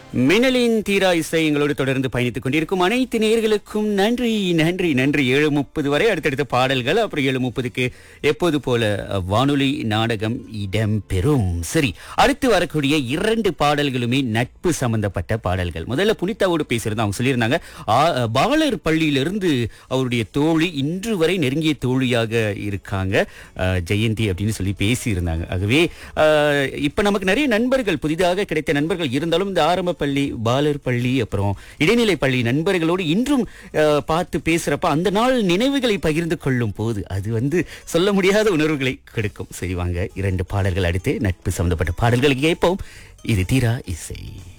மின்னலின் தீரா இசை எங்களோடு தொடர்ந்து பயணித்துக் கொண்டிருக்கும் அனைத்து நேயர்களுக்கும் நன்றி நன்றி நன்றி ஏழு முப்பது வரை அடுத்தடுத்த பாடல்கள் அப்புறம் ஏழு முப்பதுக்கு எப்போது போல அஹ், வானொலி நாடகம் இடம்பெறும் சரி அடுத்து வரக்கூடிய இரண்டு பாடல்களுமே நட்பு சம்பந்தப்பட்ட பாடல்கள் முதல்ல புனிதாவோடு பேசியிருந்தோம் அவங்க சொல்லியிருந்தாங்க ஆ- அஹ், பாலர் பள்ளியிலிருந்து அவருடைய தோழி இன்று வரை நெருங்கிய தோழியாக இருக்காங்க அஹ், ஜெயந்தி அப்படின்னு சொல்லி பேசியிருந்தாங்க ஆகவே அஹ், இப்ப நமக்கு நிறைய நண்பர்கள் புதிதாக கிடைத்த நண்பர்கள் இருந்தாலும் இந்த ஆரம்ப பள்ளி பாலர் பள்ளி அப்புறம் இடைநிலை பள்ளி நண்பர்களோடு இன்றும் அஹ், பார்த்து பேசுறப்ப அந்த நாள் நினைவுகளை பகிர்ந்து கொள்ளும் போது அது வந்து சொல்ல முடியாத உணர்வுகளை கொடுக்கும் சரி வாங்க இரண்டு பாடல்கள் அடுத்து நட்பு சம்பந்தப்பட்ட பாடல்களை கேட்போம் இது தீரா இசை